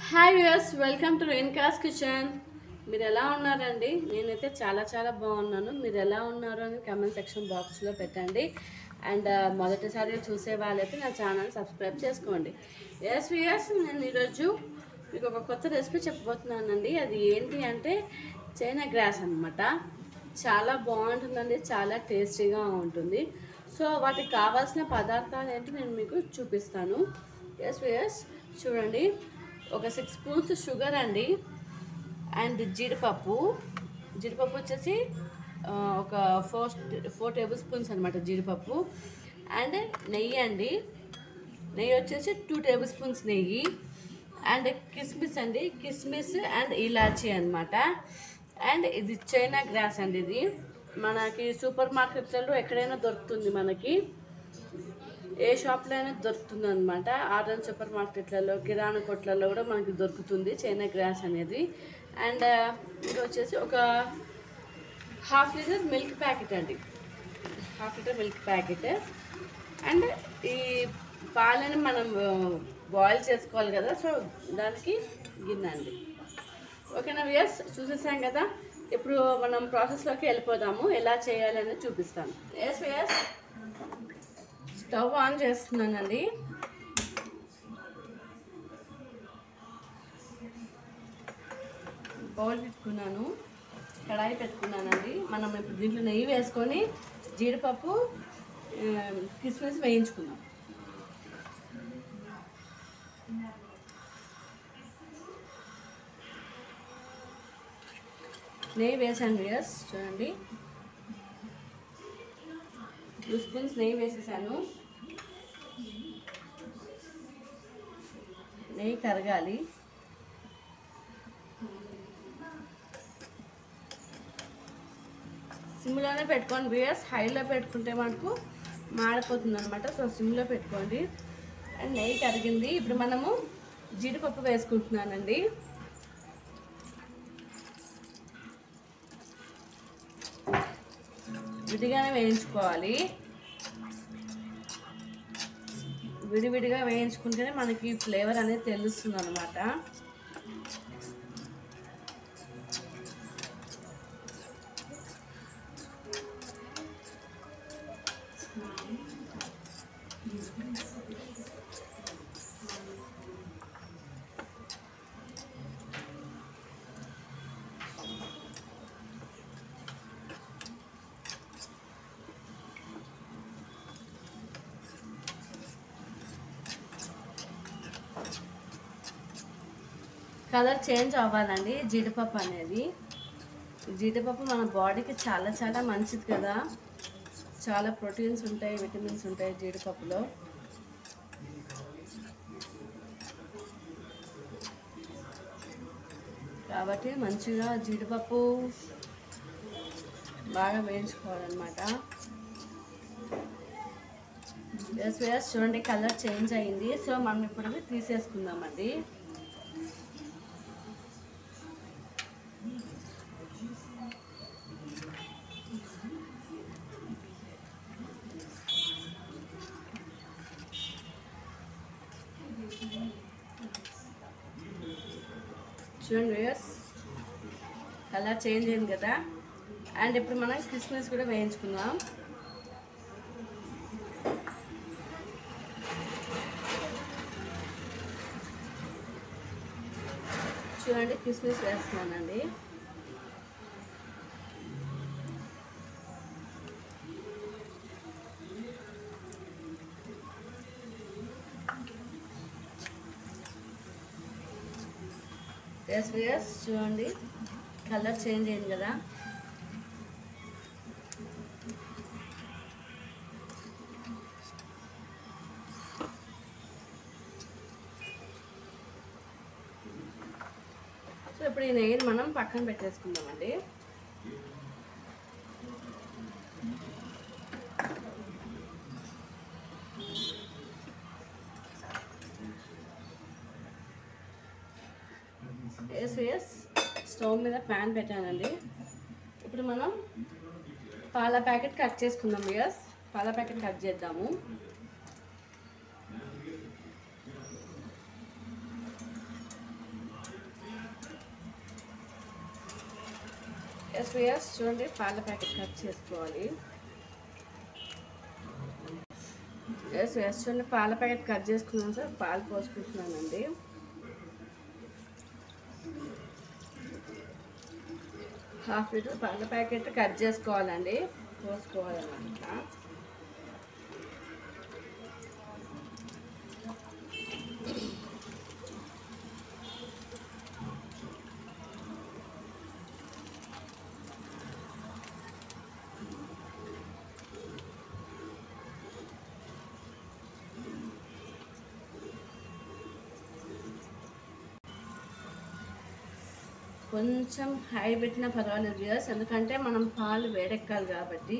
hi viewers welcome to Renuka's kitchen మీరు ఎలా ఉన్నారండి నేనైతే చాలా చాలా బాగున్నాను మీరు ఎలా ఉన్నారు అని కమెంట్ సెక్షన్ బాక్స్లో పెట్టండి అండ్ మొదటిసారి చూసే వాళ్ళైతే నా ఛానల్ సబ్స్క్రైబ్ చేసుకోండి ఎస్ వ్యూయర్స్ నేను ఈరోజు మీకు ఒక కొత్త రెసిపీ చెప్పబోతున్నానండి అది ఏంటి అంటే చైనా గ్రాస్ అన్నమాట చాలా బాగుంటుందండి చాలా టేస్టీగా ఉంటుంది సో వాటికి కావాల్సిన పదార్థాలు ఏంటి నేను మీకు చూపిస్తాను ఎస్ ఎస్ చూడండి ఒక సిక్స్ స్పూన్స్ షుగర్ అండి అండ్ జీడిపప్పు జీడిపప్పు వచ్చేసి ఆ, ఒక ఫోర్ ఫోర్ టేబుల్ స్పూన్స్ అనమాట జీడిపప్పు అండ్ నెయ్యి అండి నెయ్యి వచ్చేసి టూ టేబుల్ స్పూన్స్ నెయ్యి అండ్ కిస్మిస్ అండి కిస్మిస్ అండ్ ఇలాచీ అన్నమాట అండ్ ఇది చైనా గ్రాస్ అండి ఇది మనకి సూపర్ మార్కెట్లలో ఎక్కడైనా దొరుకుతుంది మనకి ఏ షాప్లో అయినా దొరుకుతుంది అనమాట ఆర్డర్ సూపర్ మార్కెట్లలో కిరాణా కొట్లలో కూడా మనకి దొరుకుతుంది చైనా గ్రాస్ అనేది అండ్ ఇది వచ్చేసి ఒక హాఫ్ లీటర్ మిల్క్ ప్యాకెట్ అండి half litre milk packet and ఈ పాలని మనం బాయిల్ చేసుకోవాలి కదా సో దానికి గిన్నె అండి ఓకేనా వియర్స్ చూసేసాం కదా ఇప్పుడు మనం ప్రాసెస్లోకి వెళ్ళిపోదాము ఎలా చేయాలని చూపిస్తాను ఎస్ వియర్స్ స్టవ్ ఆన్ చేస్తున్నానండి బౌల్ పెట్టుకున్నాను కడాయి పెట్టుకున్నానండి మనం ఇప్పుడు దీంట్లో నెయ్యి వేసుకొని జీడిపప్పు ఆ, కిస్మిస్ వేయించుకుందాం నెయ్యి వేసాను వియర్స్ చూడండి టూ స్పూన్స్ నెయ్యి వేసేసాను నెయ్యి కరగాలి సిమ్లోనే పెట్టుకోండి బియర్స్ హైలో పెట్టుకుంటే మనకు మాడిపోతుంది అనమాట సో సిమ్లో పెట్టుకోండి అండ్ నెయ్యి కరిగింది ఇప్పుడు మనము జీడిపప్పు వేసుకుంటున్నానండి విడిగానే వేయించుకోవాలి విడివిడిగా వేయించుకుంటేనే మనకి ఫ్లేవర్ అనేది తెలుస్తుంది అనమాట కలర్ చేంజ్ అవ్వాలండి జీడిపప్పు అనేది జీడిపప్పు మన బాడీకి చాలా చాలా మంచిది కదా చాలా ప్రోటీన్స్ ఉంటాయి విటమిన్స్ ఉంటాయి జీడిపప్పులో కాబట్టి మంచిగా జీడిపప్పు బాగా వేయించుకోవాలన్నమాట ఎస్ వేస్ చూడండి కలర్ చేంజ్ అయింది సో మనం ఇప్పుడు ఇవి తీసేసుకుందామండి చూడండి వేయర్స్ కలర్ చేంజ్ అయింది కదా అండ్ ఇప్పుడు మనం కిస్మిస్ కూడా వేయించుకుందాం చూడండి కిస్మిస్ వేస్తున్నానండి ఎస్ ఎస్ చూడండి కలర్ చేంజ్ అయింది కదా సో ఇప్పుడు ఈ నెయ్యిని మనం పక్కన పెట్టేసుకుందామండి ఎస్ ఎస్ స్టవ్ మీద ప్యాన్ పెట్టానండి ఇప్పుడు మనం పాల ప్యాకెట్ కట్ చేసుకుందాం ఎస్ పాల ప్యాకెట్ కట్ చేద్దాము ఎస్ ఎస్ చూడండి పాల ప్యాకెట్ కట్ చేసుకోవాలి ఎస్ ఎస్ చూడండి పాల ప్యాకెట్ కట్ చేసుకున్నాను సార్ పాలు పోసుకుంటున్నానండి హాఫ్ లీటర్ పాల ప్యాకెట్ కట్ చేసుకోవాలండి పోసుకోవాలన్నమాట కొంచెం హై పెట్టినా పర్వాలేదు వ్యూయర్స్ ఎందుకంటే మనం పాలు వేడెక్కాలి కాబట్టి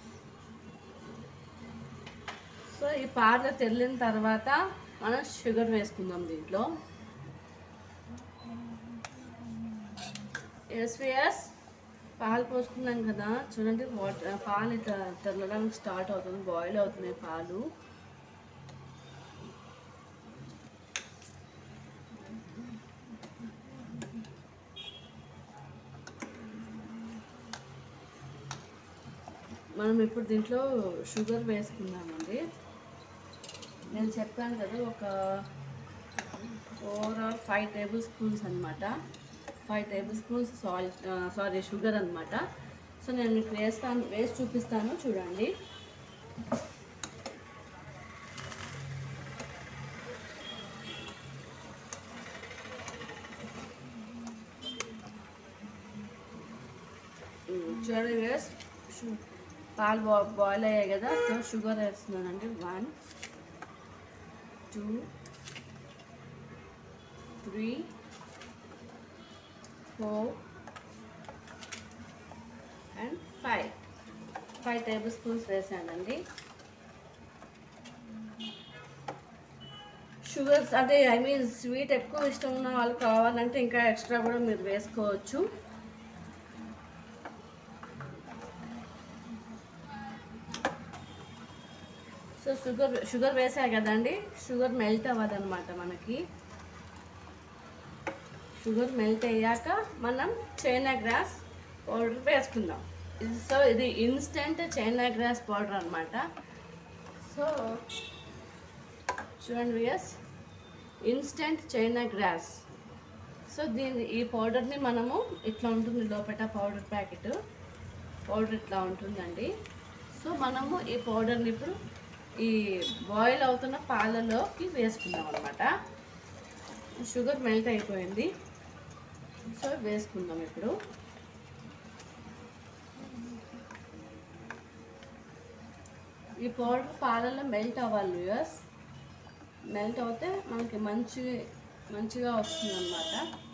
సో ఈ పాలు తెల్లిన తర్వాత మనం షుగర్ వేసుకుందాం దీంట్లో ఎస్ వియర్స్ పాలు పోసుకున్నాం కదా చూడండి వాటర్ పాలు ఇట్లా తెల్లడానికి స్టార్ట్ అవుతుంది బాయిల్ అవుతున్నాయి పాలు మనం ఇప్పుడు దీంట్లో షుగర్ వేసుకుందామండి నేను చెప్పాను కదా ఒక four or five table spoons అనమాట five table spoons salt sorry sugar అనమాట సో నేను మీకు వేస్తాను వేసి చూపిస్తాను చూడండి ఉమ్, చూడండి వేస్ షు- పాలు బా బాయిల్ అయ్యాయి కదా సో షుగర్ వేస్తున్నానండి one two three four and five five table spoons వేసానండి షుగర్స్ అంటే ఐ మీన్ స్వీట్ ఎక్కువ ఇష్టం ఉన్న వాళ్ళు కావాలంటే ఇంకా ఎక్స్ట్రా కూడా మీరు వేసుకోవచ్చు సో షుగర్ షుగర్ వేసా కదండి షుగర్ మెల్ట్ అవ్వదన్నమాట మనకి షుగర్ మెల్ట్ అయ్యాక మనం చైనా గ్రాస్ పౌడర్ వేసుకుందాం ఇది సో ఇది ఇన్స్టెంట్ చైనా గ్రాస్ పౌడర్ అనమాట సో చూడండి వియస్ ఇన్స్టెంట్ చైనా గ్రాస్ సో దీని ఈ పౌడర్ని మనము ఇట్లా ఉంటుంది లోపల పౌడర్ ప్యాకెట్ పౌడర్ ఇట్లా ఉంటుందండి సో మనము ఈ పౌడర్ని ఇప్పుడు ఈ బాయిల్ అవుతున్న పాలలోకి వేసుకుందాం అనమాట షుగర్ మెల్ట్ అయిపోయింది సో వేసుకుందాం ఇప్పుడు ఈ పౌడర్ పాలలో మెల్ట్ అవ్వాలి వ్యూయర్స్ మెల్ట్ అవుతే మనకి మంచి మంచిగా వస్తుంది అనమాట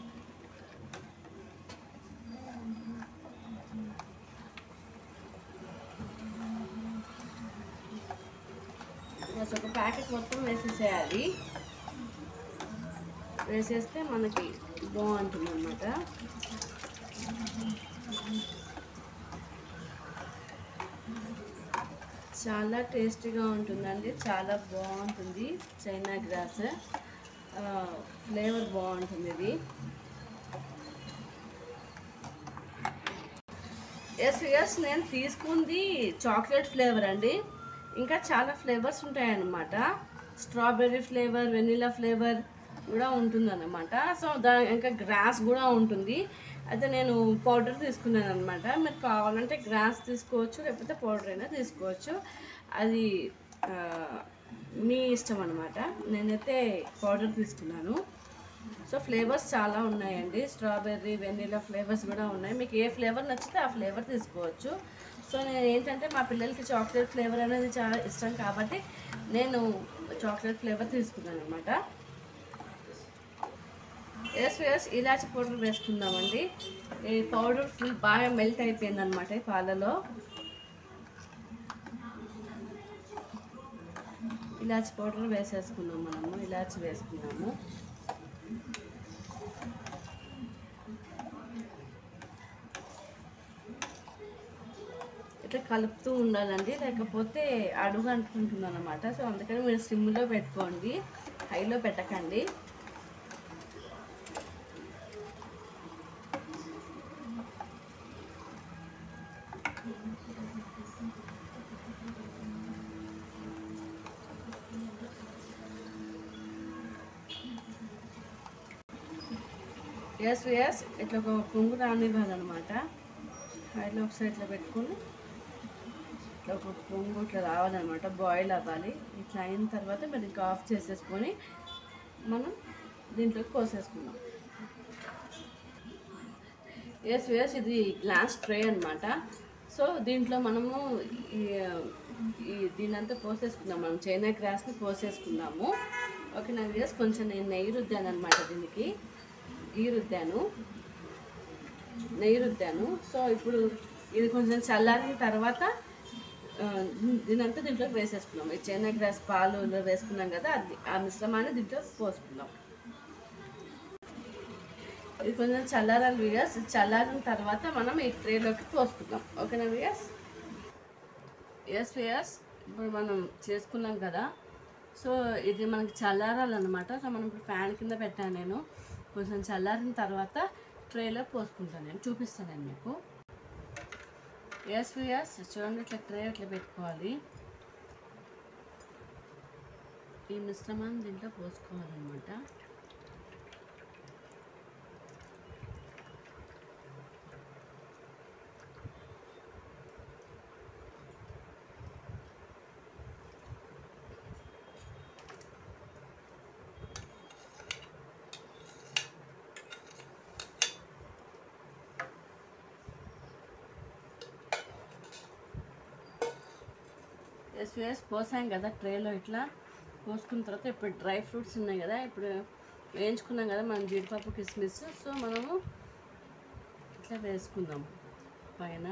ఒక ప్యాకెట్ మొత్తం వేసేసేయాలి వేసేస్తే మనకి బాగుంటుంది అనమాట చాలా టేస్టీగా ఉంటుందండి చాలా బాగుంటుంది చైనా గ్రాస్ ఫ్లేవర్ బాగుంటుంది ఇది ఎస్ ఎస్ నేను తీసుకుంది చాక్లెట్ ఫ్లేవర్ అండి ఇంకా చాలా ఫ్లేవర్స్ ఉంటాయన్నమాట స్ట్రాబెర్రీ ఫ్లేవర్ వెనిలా ఫ్లేవర్ కూడా ఉంటుందన్నమాట సో దా ఇంకా గ్రాస్ కూడా ఉంటుంది అయితే నేను పౌడర్ తీసుకున్నాను అనమాట మీరు కావాలంటే గ్రాస్ తీసుకోవచ్చు లేకపోతే పౌడర్ అయినా తీసుకోవచ్చు అది ఆ, మీ ఇష్టం అనమాట నేనైతే పౌడర్ తీసుకున్నాను సో ఫ్లేవర్స్ చాలా ఉన్నాయండి స్ట్రాబెర్రీ వెనిలా ఫ్లేవర్స్ కూడా ఉన్నాయి మీకు ఏ ఫ్లేవర్ నచ్చితే ఆ ఫ్లేవర్ తీసుకోవచ్చు సో నేను ఏంటంటే మా పిల్లలకి చాక్లెట్ ఫ్లేవర్ అనేది చాలా ఇష్టం కాబట్టి నేను చాక్లెట్ ఫ్లేవర్ తీసుకున్నాను అనమాట ఎస్ ఎస్ ఇలాచి పౌడర్ వేసుకుందామండి ఈ పౌడర్ ఫుల్ బాగా మెల్ట్ అయిపోయింది అనమాట ఈ పాలలో ఇలాచి పౌడర్ వేసేసుకున్నాం మనము ఇలాచి వేసుకున్నాము ఇట్లా కలుపుతూ ఉండాలండి లేకపోతే అడుగు అంటుకుంటుంది అనమాట సో అందుకని మీరు సిమ్లో పెట్టుకోండి హైలో పెట్టకండి ఎస్ ఎస్ ఇట్లా ఒక పొంగు రానివ్వాలన్నమాట ఆయిల్ ఒకసారి ఇట్లా పెట్టుకొని ఇట్లా ఒక పొంగు ఇట్లా రావాలన్నమాట బాయిల్ అవ్వాలి ఇట్లా అయిన తర్వాత మరి ఇంకా ఆఫ్ చేసేసుకొని మనం దీంట్లోకి పోసేసుకుందాం ఎస్ ఎస్ ఇది గ్లాస్ ట్రే అన్నమాట సో దీంట్లో మనము ఈ ఈ దీనంతా పోసేసుకుందాం మనం చైనా గ్రాస్ని పోసేసుకుందాము ఓకే నాకు ఎస్ కొంచెం నేను నెయ్యి రుద్దాను అనమాట దీనికి గీ రుద్దాను నెయ్యి రుద్దాను సో ఇప్పుడు ఇది కొంచెం చల్లారిన తర్వాత ఆ, దీనంతా దీంట్లోకి వేసేసుకున్నాం ఈ చైనా గ్రాస్ పాలు వేసుకున్నాం కదా అది ఆ మిశ్రమాన్ని దీంట్లో పోసుకుందాం ఇది కొంచెం చల్లారాలి వియస్ చల్లారిన తర్వాత మనం ఈ ట్రేలోకి పోసుకుందాం ఓకేనా వియస్ ఎస్ వియస్ ఇప్పుడు మనం చేసుకున్నాం కదా సో ఇది మనకి చల్లారాలన్నమాట సో మనం ఇప్పుడు ఫ్యాన్ కింద పెట్టాను నేను కొంచెం చల్లారిన తర్వాత ట్రేలో పోసుకుంటాను నేను చూపిస్తాను నేను మీకు ఎస్ వియస్ చూడండి ఇట్లా ట్రే ఇట్లా పెట్టుకోవాలి ఈ మిశ్రమాన్ని దీంట్లో పోసుకోవాలన్నమాట ఎస్ వేస్ పోసాం కదా ట్రేలో ఇట్లా పోసుకున్న తర్వాత ఇప్పుడు డ్రై ఫ్రూట్స్ ఉన్నాయి కదా ఇప్పుడు వేయించుకున్నాం కదా మనం జీడిపప్పు కిస్మిస్ సో మనము ఇట్లా వేసుకుందాం పైన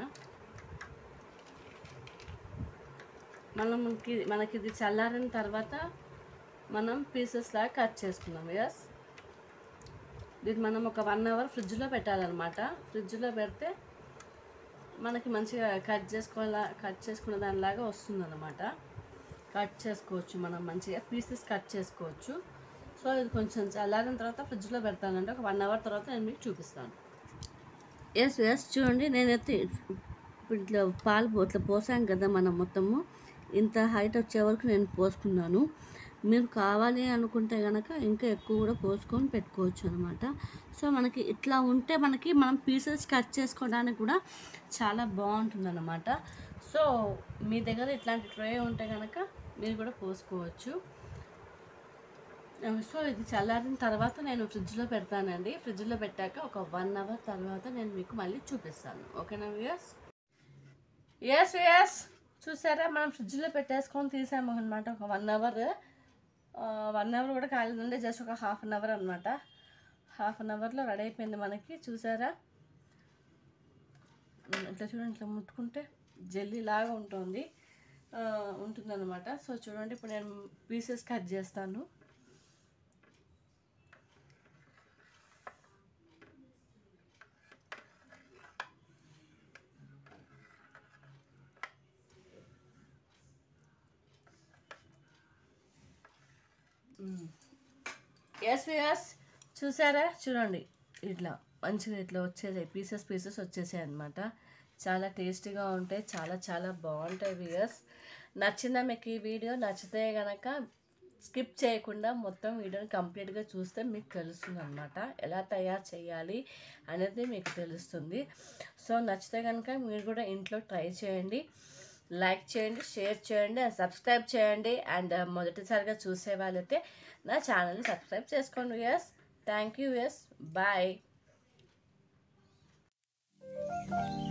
మనం మనకి మనకి ఇది చల్లారిన తర్వాత మనం పీసెస్ లాగా కట్ చేసుకుందాం ఎస్ దీన్ని మనం ఒక వన్ అవర్ ఫ్రిడ్జ్లో పెట్టాలన్నమాట ఫ్రిడ్జ్లో పెడితే మనకి మంచిగా కట్ చేసుకోవాలా కట్ చేసుకున్న దానిలాగా వస్తుంది అనమాట కట్ చేసుకోవచ్చు మనం మంచిగా పీసెస్ కట్ చేసుకోవచ్చు సో ఇది కొంచెం చల్లారిన తర్వాత ఫ్రిడ్జ్లో పెడతానంటే ఒక వన్ అవర్ తర్వాత నేను మీకు చూపిస్తాను ఎస్ ఎస్ చూడండి నేనైతే ఇప్పుడు ఇట్లా పాలు పో- ఇట్లా పోసాం కదా మనం మొత్తము ఇంత హైట్ వచ్చే వరకు నేను పోసుకున్నాను మీరు కావాలి అనుకుంటే కనుక ఇంకా ఎక్కువ కూడా పోసుకొని పెట్టుకోవచ్చు అనమాట సో మనకి ఇట్లా ఉంటే మనకి మనం పీసెస్ కట్ చేసుకోవడానికి కూడా చాలా బాగుంటుంది అనమాట సో మీ దగ్గర ఇట్లాంటి ట్రే ఉంటే కనుక మీరు కూడా పోసుకోవచ్చు సో ఇది చల్లారిన తర్వాత నేను ఫ్రిడ్జ్లో పెడతానండి ఫ్రిడ్జ్లో పెట్టాక ఒక వన్ అవర్ తర్వాత నేను మీకు మళ్ళీ చూపిస్తాను ఓకేనా వియర్స్ ఎస్ ఎస్ చూసారా మనం ఫ్రిడ్జ్లో పెట్టేసుకొని తీసాము అనమాట ఒక వన్ అవర్ వన్ అవర్ కూడా కాలేదండి జస్ట్ ఒక హాఫ్ అన్ అవర్ అనమాట హాఫ్ అన్ అవర్లో రెడీ అయిపోయింది మనకి చూసారా ఉమ్, ఇట్లా చూడండి ఇట్లా ముట్టుకుంటే జెల్లీ లాగా ఉంటుంది ఉంటుందన్నమాట సో చూడండి ఇప్పుడు నేను పీసెస్ కట్ చేస్తాను ఎస్ ఎస్ చూసారా చూడండి ఇట్లా మంచిగా ఇట్లా వచ్చేసాయి పీసెస్ పీసెస్ వచ్చేసాయి అనమాట చాలా టేస్టీగా ఉంటాయి చాలా చాలా బాగుంటాయి వ్యూయర్స్ నచ్చిందా మీకు ఈ వీడియో నచ్చితే కనుక స్కిప్ చేయకుండా మొత్తం వీడియోని కంప్లీట్గా చూస్తే మీకు తెలుస్తుంది అనమాట ఎలా తయారు చేయాలి అనేది మీకు తెలుస్తుంది సో నచ్చితే కనుక మీరు కూడా ఇంట్లో ట్రై చేయండి లైక్ చేయండి షేర్ చేయండి అండ్ సబ్స్క్రైబ్ చేయండి అండ్ మొదటిసారిగా చూసే వాళ్ళైతే నా ఛానల్ని సబ్స్క్రైబ్ చేసుకోండి yes thank you yes bye